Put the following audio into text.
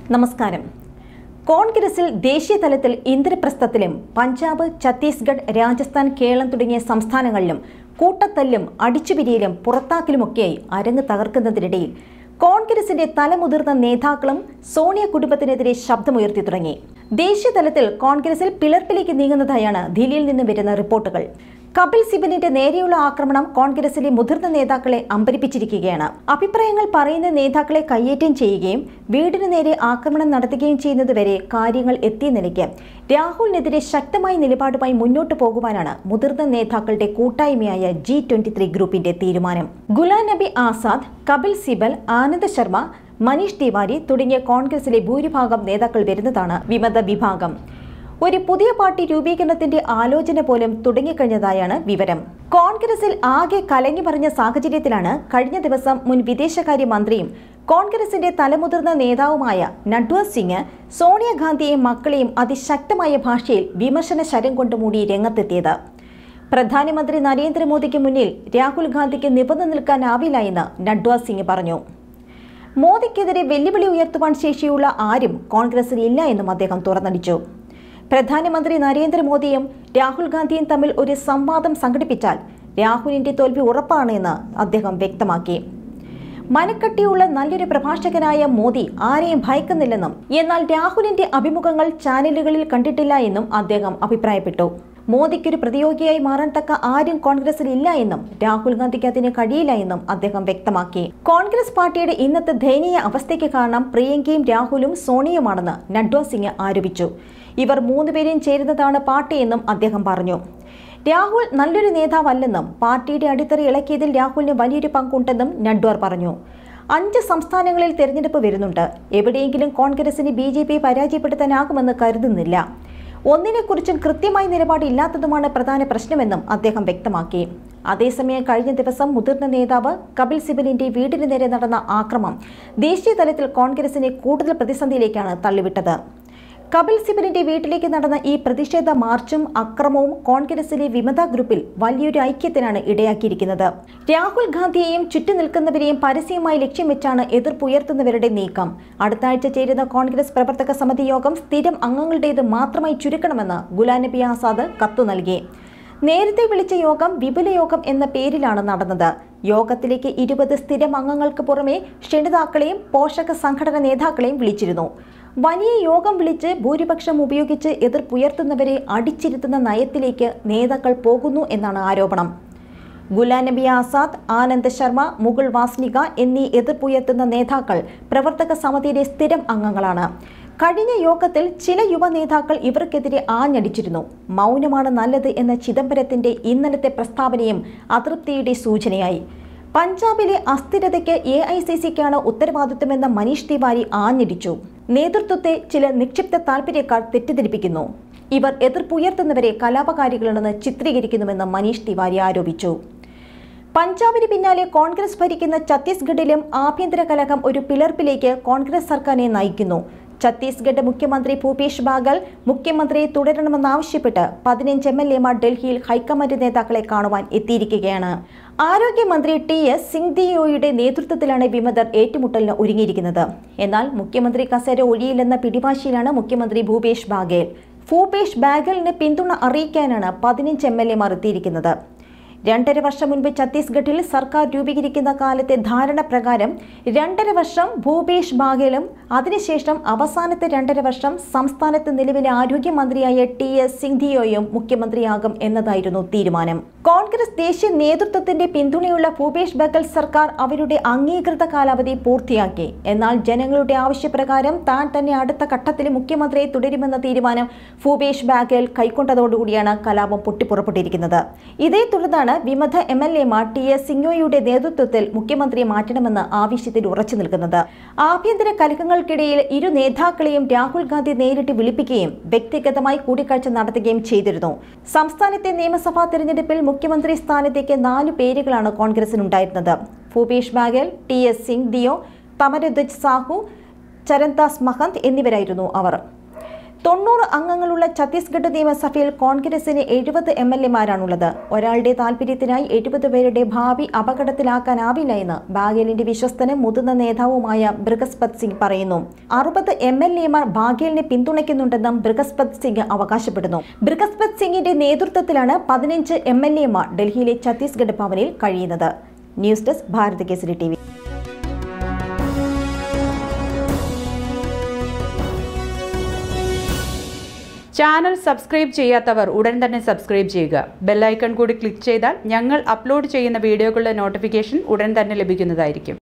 നമസ്കാരം കോൺഗ്രസിൽ ദേശീയ തലത്തിൽ ഇന്ദ്രപ്രസ്ഥത്തിലും പഞ്ചാബ് ഛത്തീസ്ഗഡ് രാജസ്ഥാൻ കേരളം തുടങ്ങിയ സംസ്ഥാനങ്ങളിലും കൂട്ടത്തല്ലും അടിച്ചുപിരിയിലും പുറത്താക്കലുമൊക്കെയായി അരങ്ങ് തകർക്കുന്നതിനിടയിൽ കോൺഗ്രസിന്റെ തലമുതിർന്ന നേതാക്കളും സോണിയ കുടുംബത്തിനെതിരെ ശബ്ദമുയർത്തി തുടങ്ങി ദേശീയ തലത്തിൽ കോൺഗ്രസിൽ പിളർപ്പിലേക്ക് നീങ്ങുന്നതായാണ് ദില്ലിയിൽ നിന്ന് വരുന്ന റിപ്പോർട്ടുകൾ കപിൽ സിബലിന്റെ നേരെയുള്ള ആക്രമണം കോൺഗ്രസിലെ മുതിർന്ന നേതാക്കളെ അമ്പരിപ്പിച്ചിരിക്കുകയാണ് അഭിപ്രായങ്ങൾ പറയുന്ന നേതാക്കളെ കയ്യേറ്റം ചെയ്യുകയും വീടിന് നേരെ ആക്രമണം നടത്തുകയും ചെയ്യുന്നതുവരെ കാര്യങ്ങൾ എത്തിയ നിലയ്ക്ക് രാഹുലിനെതിരെ ശക്തമായ നിലപാടുമായി മുന്നോട്ടു പോകുവാനാണ് മുതിർന്ന നേതാക്കളുടെ കൂട്ടായ്മയായ ജി ട്വന്റി ത്രീ ഗ്രൂപ്പിന്റെ തീരുമാനം ഗുലാം നബി ആസാദ് കപിൽ സിബൽ ആനന്ദ് ശർമ്മ മനീഷ് തിവാരി തുടങ്ങിയ കോൺഗ്രസിലെ ഭൂരിഭാഗം നേതാക്കൾ വരുന്നതാണ് വിമത വിഭാഗം ഒരു പുതിയ പാർട്ടി രൂപീകരണത്തിന്റെ ആലോചന പോലും തുടങ്ങിക്കഴിഞ്ഞതായാണ് വിവരം കോൺഗ്രസിൽ ആകെ കലങ്ങി പറഞ്ഞ സാഹചര്യത്തിലാണ് കഴിഞ്ഞ ദിവസം മുൻ വിദേശകാര്യ മന്ത്രിയും കോൺഗ്രസിന്റെ തലമുതിർന്ന നേതാവുമായ നഡ്വ സിംഗ് സോണിയാഗാന്ധിയെയും മക്കളെയും അതിശക്തമായ ഭാഷയിൽ വിമർശന ശരം കൊണ്ട് മൂടി രംഗത്തെത്തിയത് പ്രധാനമന്ത്രി നരേന്ദ്രമോദിക്ക് മുന്നിൽ രാഹുൽ ഗാന്ധിക്ക് നിബന്ധ നിൽക്കാനാവില്ല എന്ന് നഡ്വ സിംഗ് പറഞ്ഞു മോദിക്കെതിരെ വെല്ലുവിളി ഉയർത്തുവാൻ ശേഷിയുള്ള ആരും കോൺഗ്രസിൽ ഇല്ല എന്നും അദ്ദേഹം തുറന്നടിച്ചു പ്രധാനമന്ത്രി നരേന്ദ്രമോദിയും രാഹുൽ ഗാന്ധിയും തമ്മിൽ ഒരു സംവാദം സംഘടിപ്പിച്ചാൽ രാഹുലിന്റെ തോൽവി ഉറപ്പാണ് എന്ന് അദ്ദേഹം വ്യക്തമാക്കി മനക്കട്ടിയുള്ള നല്ലൊരു പ്രഭാഷകനായ മോദി ആരെയും ഭയക്കുന്നില്ലെന്നും എന്നാൽ രാഹുലിന്റെ അഭിമുഖങ്ങൾ ചാനലുകളിൽ കണ്ടിട്ടില്ല എന്നും അദ്ദേഹം അഭിപ്രായപ്പെട്ടു മോദിക്കൊരു പ്രതിയോഗിയായി മാറാൻ തക്ക ആരും കോൺഗ്രസിൽ ഇല്ല എന്നും രാഹുൽ ഗാന്ധിക്ക് അതിന് കഴിയില്ല എന്നും അദ്ദേഹം വ്യക്തമാക്കി കോൺഗ്രസ് പാർട്ടിയുടെ ഇന്നത്തെ ദയനീയ അവസ്ഥയ്ക്ക് കാരണം പ്രിയങ്കയും രാഹുലും സോണിയുമാണെന്ന് നഡ്വ സിംഗ് ആരോപിച്ചു ഇവർ മൂന്നുപേരും ചേരുന്നതാണ് പാർട്ടിയെന്നും അദ്ദേഹം പറഞ്ഞു രാഹുൽ നല്ലൊരു നേതാവല്ലെന്നും പാർട്ടിയുടെ അടിത്തറ ഇളക്കിയതിൽ രാഹുലിന് വലിയൊരു പങ്കുണ്ടെന്നും നഡ്വാർ പറഞ്ഞു അഞ്ച് സംസ്ഥാനങ്ങളിൽ തെരഞ്ഞെടുപ്പ് വരുന്നുണ്ട് എവിടെയെങ്കിലും കോൺഗ്രസിന് ബി ജെ പി പരാജയപ്പെടുത്താനാകുമെന്ന് കരുതുന്നില്ല ഒന്നിനെക്കുറിച്ചും കൃത്യമായ നിലപാടില്ലാത്തതുമാണ് പ്രധാന പ്രശ്നമെന്നും അദ്ദേഹം വ്യക്തമാക്കി അതേസമയം കഴിഞ്ഞ ദിവസം മുതിർന്ന നേതാവ് കപിൽ സിബലിന്റെ വീടിന് നേരെ നടന്ന ആക്രമം ദേശീയ തലത്തിൽ കോൺഗ്രസിനെ കൂടുതൽ പ്രതിസന്ധിയിലേക്കാണ് തള്ളിവിട്ടത് കപിൽ സിബലിന്റെ വീട്ടിലേക്ക് നടന്ന ഈ പ്രതിഷേധ മാർച്ചും അക്രമവും കോൺഗ്രസിലെ വിമത ഗ്രൂപ്പിൽ വലിയൊരു ഐക്യത്തിനാണ് ഇടയാക്കിയിരിക്കുന്നത് രാഹുൽ ഗാന്ധിയെയും ചുറ്റും നിൽക്കുന്നവരെയും പരസ്യമായി ലക്ഷ്യം വെച്ചാണ് എതിർപ്പുയർത്തുന്നവരുടെ നീക്കം അടുത്ത ആഴ്ച ചേരുന്ന കോൺഗ്രസ് പ്രവർത്തക സമിതി യോഗം സ്ഥിരം അംഗങ്ങളുടേത് മാത്രമായി ചുരുക്കണമെന്ന് ഗുലാം നബി ആസാദ് കത്തു നൽകി നേരത്തെ വിളിച്ച യോഗം വിപുല യോഗം എന്ന പേരിലാണ് നടന്നത് യോഗത്തിലേക്ക് ഇരുപത് സ്ഥിരം അംഗങ്ങൾക്ക് പുറമെ ക്ഷണിതാക്കളെയും പോഷക സംഘടന നേതാക്കളെയും വിളിച്ചിരുന്നു വലിയ യോഗം വിളിച്ച് ഭൂരിപക്ഷം ഉപയോഗിച്ച് എതിർപ്പുയർത്തുന്നവരെ അടിച്ചിരുത്തുന്ന നയത്തിലേക്ക് നേതാക്കൾ പോകുന്നു എന്നാണ് ആരോപണം ഗുലാം നബി ആസാദ് ആനന്ദ് ശർമ്മ മുകുൾ വാസ്നിക എന്നീ എതിർപ്പുയർത്തുന്ന നേതാക്കൾ പ്രവർത്തക സമിതിയിലെ സ്ഥിരം അംഗങ്ങളാണ് കഴിഞ്ഞ യോഗത്തിൽ ചില യുവ നേതാക്കൾ ഇവർക്കെതിരെ ആഞ്ഞടിച്ചിരുന്നു മൗനമാണ് നല്ലത് എന്ന ചിദംബരത്തിന്റെ ഇന്നലത്തെ പ്രസ്താവനയും അതൃപ്തിയുടെ സൂചനയായി പഞ്ചാബിലെ അസ്ഥിരതയ്ക്ക് എ ഐ സി സിക്കാണ് ഉത്തരവാദിത്വമെന്ന മനീഷ് തിവാരി ആഞ്ഞടിച്ചു നേതൃത്വത്തെ ചില നിക്ഷിപ്ത താൽപര്യക്കാർ തെറ്റിദ്ധരിപ്പിക്കുന്നു ഇവർ എതിർപ്പുയർത്തുന്നവരെ കലാപകാരികളാണെന്ന് ചിത്രീകരിക്കുന്നുവെന്ന് മനീഷ് തിവാരി ആരോപിച്ചു പഞ്ചാബിന് പിന്നാലെ കോൺഗ്രസ് ഭരിക്കുന്ന ഛത്തീസ്ഗഡിലും ആഭ്യന്തര കലഹം ഒരു പിളർപ്പിലേക്ക് കോൺഗ്രസ് സർക്കാരിനെ നയിക്കുന്നു ഛത്തീസ്ഗഡ് മുഖ്യമന്ത്രി ഭൂപേഷ് ബാഗൽ മുഖ്യമന്ത്രിയെ തുടരണമെന്നാവശ്യപ്പെട്ട് പതിനഞ്ച് എം എൽ എമാർ ഡൽഹിയിൽ ഹൈക്കമാൻഡ് നേതാക്കളെ കാണുവാൻ എത്തിയിരിക്കുകയാണ് ആരോഗ്യമന്ത്രി ടി എസ് സിംഗ്ദിയോയുടെ നേതൃത്വത്തിലാണ് വിമതർ ഏറ്റുമുട്ടലിന് ഒരുങ്ങിയിരിക്കുന്നത് എന്നാൽ മുഖ്യമന്ത്രി കസേര ഒഴിയില്ലെന്ന പിടിവാശിയിലാണ് മുഖ്യമന്ത്രി ഭൂപേഷ് ബാഗേൽ ഭൂപേഷ് ബാഗലിന് പിന്തുണ അറിയിക്കാനാണ് പതിനഞ്ച് എം എൽ എമാർ എത്തിയിരിക്കുന്നത് രണ്ടര വർഷം മുൻപ് ഛത്തീസ്ഗഡിൽ സർക്കാർ രൂപീകരിക്കുന്ന കാലത്തെ ധാരണ പ്രകാരം രണ്ടര വർഷം ഭൂപേഷ് ബാഗേലും അതിനുശേഷം അവസാനത്തെ രണ്ടര വർഷം സംസ്ഥാനത്ത് നിലവിലെ ആരോഗ്യമന്ത്രിയായ ടി എസ് സിംഗ്ദിയോയും മുഖ്യമന്ത്രിയാകും എന്നതായിരുന്നു തീരുമാനം കോൺഗ്രസ് ദേശീയ നേതൃത്വത്തിന്റെ പിന്തുണയുള്ള ഭൂപേഷ് ബഗൽ സർക്കാർ അവരുടെ അംഗീകൃത കാലാവധി പൂർത്തിയാക്കി എന്നാൽ ജനങ്ങളുടെ ആവശ്യപ്രകാരം താൻ തന്നെ അടുത്ത ഘട്ടത്തിൽ മുഖ്യമന്ത്രിയെ തുടരുമെന്ന തീരുമാനം ഭൂപേഷ് ബാഗേൽ കൈക്കൊണ്ടതോടുകൂടിയാണ് കലാപം പൊട്ടിപ്പുറപ്പെട്ടിരിക്കുന്നത് ഇതേ തുടർന്നാണ് വിമത എം എൽ എമാർ ടി എസ് സിംഗോയുടെ നേതൃത്വത്തിൽ മുഖ്യമന്ത്രിയെ മാറ്റണമെന്ന് ആവശ്യത്തിൽ ഉറച്ചു നിൽക്കുന്നത് ആഭ്യന്തര കലഹങ്ങൾക്കിടയിൽ ഇരു നേതാക്കളെയും രാഹുൽ ഗാന്ധി നേരിട്ട് വിളിപ്പിക്കുകയും വ്യക്തിഗതമായി കൂടിക്കാഴ്ച നടത്തുകയും ചെയ്തിരുന്നു സംസ്ഥാനത്തെ നിയമസഭാ തെരഞ്ഞെടുപ്പിൽ മുഖ്യമന്ത്രി സ്ഥാനത്തേക്ക് നാലു പേരുകളാണ് കോൺഗ്രസിനുണ്ടായിരുന്നത് ഭൂപേഷ് ബാഗൽ ടി എസ് സിംഗ് ദിയോ തമരധ്വജ് സാഹു ചരൺദാസ് മഹന്ത് എന്നിവരായിരുന്നു അവർ തൊണ്ണൂറ് അംഗങ്ങളുള്ള ഛത്തീസ്ഗഡ് നിയമസഭയിൽ കോൺഗ്രസിന് എഴുപത് എം എൽ എമാരാണുള്ളത് ഒരാളുടെ താൽപര്യത്തിനായി എഴുപത് പേരുടെ ഭാവി അപകടത്തിലാക്കാനാവില്ല എന്ന് ബാഗേലിന്റെ വിശ്വസ്തനും മുതിർന്ന നേതാവുമായ ബൃഹസ്പത് സിംഗ് പറയുന്നു അറുപത് എം എൽ എമാർ ബാഗേലിനെ പിന്തുണയ്ക്കുന്നുണ്ടെന്നും ബൃഹസ്പത് സിംഗ് അവകാശപ്പെടുന്നു ബൃഹസ്പത് സിംഗിന്റെ നേതൃത്വത്തിലാണ് പതിനഞ്ച് എം എൽ എമാർ ഡൽഹിയിലെ ഛത്തീസ്ഗഡ് ഭവനിൽ കഴിയുന്നത് ന്യൂസ് ഡെസ്ക് ഭാരത് കേസരി ടി ചാനൽ സബ്സ്ക്രൈബ് ചെയ്യാത്തവർ ഉടൻ തന്നെ സബ്സ്ക്രൈബ് ചെയ്യുക ബെല്ലൈക്കൺ കൂടി ക്ലിക്ക് ചെയ്താൽ ഞങ്ങൾ അപ്ലോഡ് ചെയ്യുന്ന വീഡിയോകളുടെ നോട്ടിഫിക്കേഷൻ ഉടൻ തന്നെ ലഭിക്കുന്നതായിരിക്കും